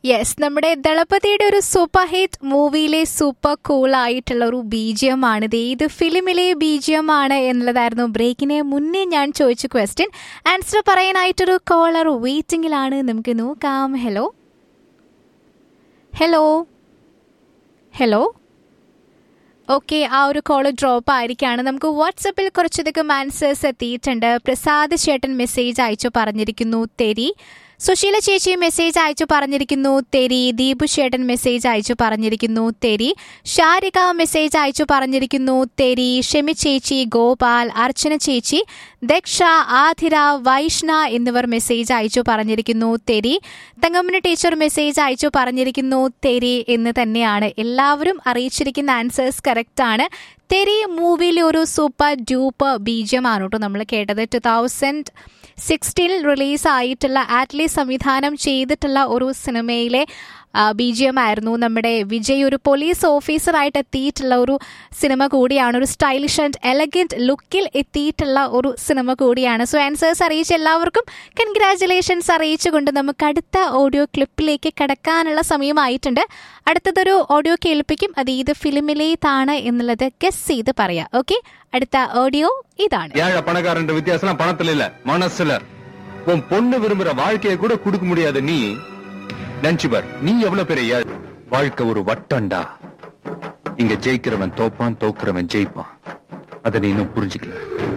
yes നമ്മുടെ ദളപതിയുടെ ഒരു സൂപ്പർ ഹിറ്റ് മൂവിയിലെ സൂപ്പർ കൂൾ ആയിട്ടുള്ള ഒരു ബീജിയം ആണ് ഇത് ഏത് ഫിലിമിലെ ബീജിയം ആണ് എന്നുള്ളതായിരുന്നു ബ്രേക്കിന് മുന്നേ ഞാൻ ചോദിച്ച ക്വസ്റ്റ്യൻ ആൻസർ പറയാനായിട്ടൊരു കോളർ വെയിറ്റിംഗിലാണ് നമുക്ക് നോക്കാം ഹലോ ഹലോ ഹലോ ഓക്കെ ആ ഒരു കോള് ഡ്രോപ്പ് ആയിരിക്കാണ് നമുക്ക് വാട്സപ്പിൽ കുറച്ചധികം ആൻസേഴ്സ് എത്തിയിട്ടുണ്ട് പ്രസാദ് ചേട്ടൻ മെസ്സേജ് അയച്ചു പറഞ്ഞിരിക്കുന്നു തെരി സുശീല ചേച്ചി മെസ്സേജ് അയച്ചു പറഞ്ഞിരിക്കുന്നു തെരി ദീപു ചേട്ടൻ മെസ്സേജ് അയച്ചു പറഞ്ഞിരിക്കുന്നു തെരി ഷാരിക മെസ്സേജ് അയച്ചു പറഞ്ഞിരിക്കുന്നു തെരി ഷെമി ചേച്ചി ഗോപാൽ അർച്ചന ചേച്ചി ദക്ഷ ആതിര വൈഷ്ണ എന്നിവർ മെസ്സേജ് അയച്ചു പറഞ്ഞിരിക്കുന്നു തെരി തങ്കമ്മന ടീച്ചർ മെസ്സേജ് അയച്ചു പറഞ്ഞിരിക്കുന്നു തെരി എന്ന് തന്നെയാണ് എല്ലാവരും അറിയിച്ചിരിക്കുന്ന ആൻസേഴ്സ് കറക്റ്റ് ആണ് തെരി മൂവിയിലെ ഒരു സൂപ്പർ ഡ്യൂപ്പർ ബീജമാണ് കേട്ടോ നമ്മൾ കേട്ടത് ടു തൗസൻഡ് സിക്സ്റ്റീനിൽ റിലീസ് ആയിട്ടുള്ള ആറ്റ്ലി സംവിധാനം ചെയ്തിട്ടുള്ള ഒരു സിനിമയിലെ ബി ജി എം ആയിരുന്നു നമ്മുടെ വിജയ് ഒരു പോലീസ് ഓഫീസറായിട്ട് എത്തിയിട്ടുള്ള ഒരു സിനിമ കൂടിയാണ് ഒരു സ്റ്റൈലിഷ് ആൻഡ് എലഗന്റ് ലുക്കിൽ എത്തിയിട്ടുള്ള ഒരു സിനിമ കൂടിയാണ് സോ ആൻസേഴ്സ് അറിയിച്ച എല്ലാവർക്കും കൺഗ്രാറ്റുലേഷൻസ് അറിയിച്ചുകൊണ്ട് നമുക്ക് അടുത്ത ഓഡിയോ ക്ലിപ്പിലേക്ക് കടക്കാനുള്ള സമയമായിട്ടുണ്ട് അടുത്തതൊരു ഓഡിയോ കേൾപ്പിക്കും അത് ഏത് ഫിലിമിലേതാണ് എന്നുള്ളത് ഗസ് ചെയ്ത് പറയാം ഓക്കെ അടുത്ത ഓഡിയോ ഇതാണ് ஏழை பணக்காரன்ற வித்தியாசம் பணத்துல இல்ல மனசுல உன் பொண்ணு விரும்புற வாழ்க்கையை கூட கொடுக்க முடியாத நீ நினைச்சு பார் நீ எவ்வளவு பெரிய ஏழை வாழ்க்கை ஒரு வட்டம்டா இங்க ஜெயிக்கிறவன் தோப்பான் தோக்குறவன் ஜெயிப்பான் அதை நீ இன்னும் புரிஞ்சுக்கல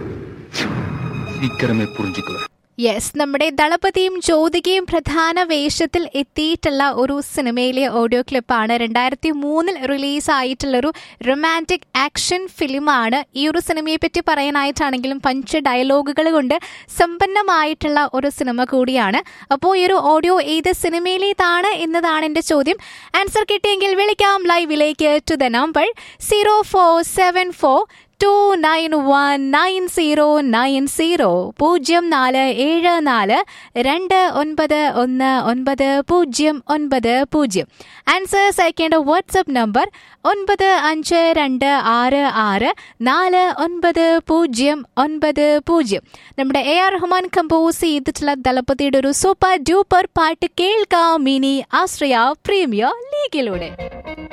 சீக்கிரமே புரிஞ்சுக்கல യെസ് നമ്മുടെ ദളപതിയും ജ്യോതികയും പ്രധാന വേഷത്തിൽ എത്തിയിട്ടുള്ള ഒരു സിനിമയിലെ ഓഡിയോ ക്ലിപ്പാണ് രണ്ടായിരത്തി മൂന്നിൽ റിലീസ് ആയിട്ടുള്ള ഒരു റൊമാൻറ്റിക് ആക്ഷൻ ഫിലിമാണ് ഈ ഒരു സിനിമയെ പറ്റി പറയാനായിട്ടാണെങ്കിലും പഞ്ച് ഡയലോഗുകൾ കൊണ്ട് സമ്പന്നമായിട്ടുള്ള ഒരു സിനിമ കൂടിയാണ് അപ്പോൾ ഈ ഒരു ഓഡിയോ ഏത് സിനിമയിലേതാണ് എന്നതാണ് എൻ്റെ ചോദ്യം ആൻസർ കിട്ടിയെങ്കിൽ വിളിക്കാം ലൈവിലേക്ക് to the number zero four seven four two nine one nine zero nine zero പൂജ്യം നാല് ഏഴ് നാല് രണ്ട് ഒൻപത് ഒന്ന് ഒൻപത് പൂജ്യം ഒൻപത് പൂജ്യം ആൻസേഴ്സ് അയക്കേണ്ട വാട്സപ്പ് നമ്പർ ഒൻപത് അഞ്ച് രണ്ട് ആറ് ആറ് നാല് ഒൻപത് പൂജ്യം ഒൻപത് പൂജ്യം നമ്മുടെ എ ആർ റഹ്മാൻ കമ്പോസ് ചെയ്തിട്ടുള്ള ദളപതിയുടെ ഒരു സൂപ്പർ ഡ്യൂപ്പർ പാട്ട് കേൾക്കാം മിനി ആശ്രയ പ്രീമിയർ ലീഗിലൂടെ